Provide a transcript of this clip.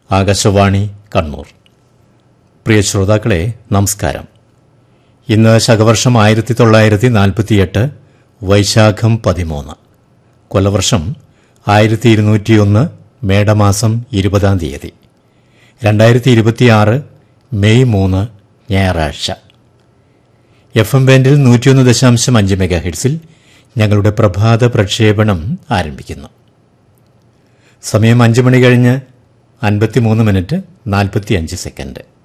ആകാശവാണി കണ്ണൂർ പ്രിയ ശ്രോതാക്കളെ നമസ്കാരം ഇന്ന് ശകവർഷം ആയിരത്തി തൊള്ളായിരത്തി നാൽപ്പത്തിയെട്ട് വൈശാഖം പതിമൂന്ന് കൊല്ലവർഷം ആയിരത്തി ഇരുന്നൂറ്റിയൊന്ന് മേടമാസം ഇരുപതാം തീയതി രണ്ടായിരത്തി ഇരുപത്തിയാറ് മെയ് മൂന്ന് ഞായറാഴ്ച എഫ് എം ബാൻഡിൽ നൂറ്റിയൊന്ന് ദശാംശം അഞ്ച് മെഗാ ഹെഡ്സിൽ ഞങ്ങളുടെ പ്രഭാത പ്രക്ഷേപണം ആരംഭിക്കുന്നു സമയം അഞ്ച് മണി കഴിഞ്ഞ് അൻപത്തിമൂന്ന് മിനിറ്റ് നാൽപ്പത്തിയഞ്ച് സെക്കൻഡ്